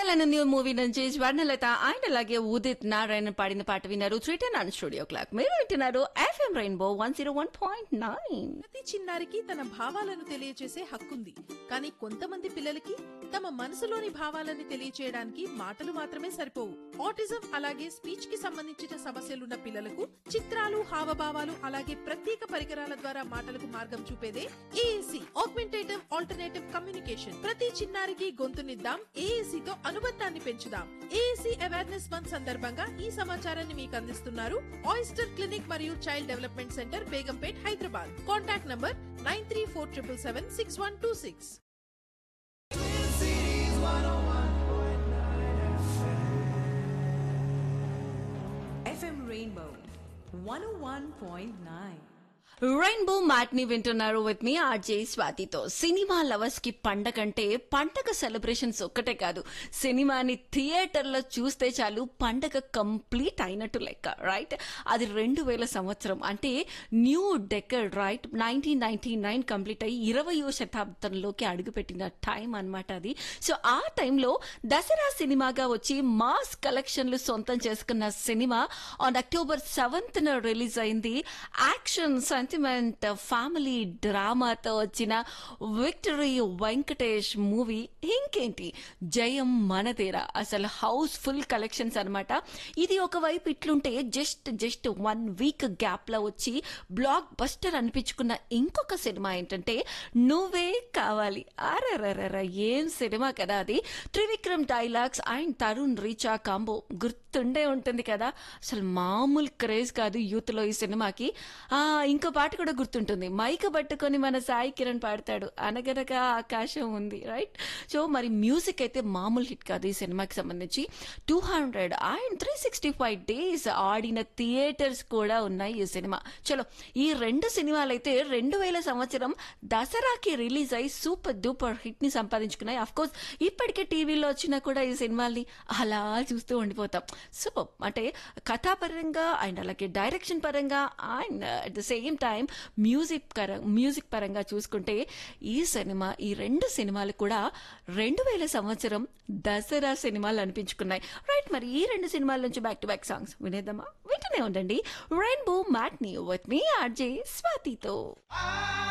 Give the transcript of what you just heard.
దివాలన్న new movie నుంచి స్వర్ణలత ఆయన అలాగే ఉదిత్ నారాయణ పాడిన పాట విన్నారు త్రిటన్ ఆన్ స్టూడియో క్లాక్ మీరు వింటున్నారు FM rainbow one zero one point nine ప్రతి చిన్నారికి తన భావాలను తెలియచేసే హక్కుంది కానీ కొంతమంది పిల్లలకి తమ మనసులోని భావాలను తెలియచేయడానికి మాటలు మాత్రమే సరిపోవు ఆటిజం అలాగే స్పీచ్ కి సంబంధించిన సమస్యలున్న పిల్లలకు చిత్రాలు హావభావాలు అలాగే ప్రత్యేక పరికరాల ద్వారా మాటలకు మార్గం చూపేదే ఏఏసి ఆగ్మెంటేటివ్ ఆల్టర్నేటివ్ కమ్యూనికేషన్ ప్రతి చిన్నారికి గొంతునిద్దాం ఏఏసి తో అనుబంధాన్ని పెంచుదాం ఏఏసి అవేర్నెస్ మంత్ సందర్భంగా ఈ సమాచారాన్ని మీకు అందిస్తున్నారు ఆయిస్టర్ క్లినిక్ మరియు child development centre Begumpet Hyderabad contact number nine three four triple seven six one two six FM Rainbow 101.9. Rainbow matinee వింటున్నారు విత్ మీ ఆర్జే స్వాతితో సినిమా లవర్స్ కి పండగ అంటే పండగ సెలబ్రేషన్స్ ఒక్కటే కాదు సినిమాని థియేటర్ లో చూస్తే చాలు పండగ కంప్లీట్ అయినట్టు లెక్క రైట్ అది రెండు వేల సంవత్సరం అంటే new decade right nineteen ninety nine complete అయ్యి ఇరవయో శతాబ్దంలోకి అడుగుపెట్టిన టైం అన్నమాట అది సో ఆ టైంలో దసరా సినిమాగా వచ్చి మాస్ కలెక్షన్లు సొంతం చేసుకున్న cinema on October seventh release అయింది యాక్షన్ సెంటిమెంట్ ఫ్యామిలీ డ్రామాతో వచ్చిన విక్టరీ వెంకటేష్ మూవీ ఇంకేంటి జయం మనదేరా అసలు హౌస్ ఫుల్ కలెక్షన్స్ అన్నమాట ఇది ఒకవైపు ఇట్లుంటే just just one week gap లో వచ్చి బ్లాక్ బస్టర్ అనిపించుకున్న ఇంకొక సినిమా ఏంటంటే నువ్వే కావాలి అరరరర ఏం సినిమా కదా అది Trivikram dialogues and Tarun Richa combo గుర్తుండే ఉంటుంది కదా అసలు మామూలు క్రేజ్ కాదు యూత్ లో ఈ సినిమాకి ఆ ఇంకో పాట కూడా గుర్తుంటుంది మైక పట్టుకొని మన సాయి కిరణ్ పాడతాడు అనగనగా ఆకాశం ఉంది రైట్ సో మరి మ్యూజిక్ అయితే మామూలు హిట్ కాదు ఈ సినిమాకి సంబంధించి two hundred and three sixty five days ఆడిన థియేటర్స్ కూడా ఉన్నాయి ఈ సినిమా చలో ఈ రెండు సినిమాలు అయితే రెండు వేల సంవత్సరం దసరాకి రిలీజ్ అయి సూపర్ డూపర్ హిట్ ని సంపాదించుకున్నాయి అఫ్ కోర్స్ ఇప్పటికే టీవీలో వచ్చినా కూడా ఈ సినిమాల్ని అలా చూస్తూ ఉండిపోతాం సో అంటే కథాపరంగా అండ్ అలాగే డైరెక్షన్ పరంగా and at the same time music music పరంగా చూసుకుంటే ఈ సినిమా ఈ రెండు సినిమాలు కూడా రెండు వేల సంవత్సరం దసరా సినిమాలు అనిపించుకున్నాయి రైట్ మరి ఈ రెండు సినిమాల నుంచి బ్యాక్ టు బ్యాక్ సాంగ్స్ వినేద్దామా వింటూనే ఉండండి రెయిన్బో మ్యాట్ని విత్ మీ ఆర్జే స్వాతితో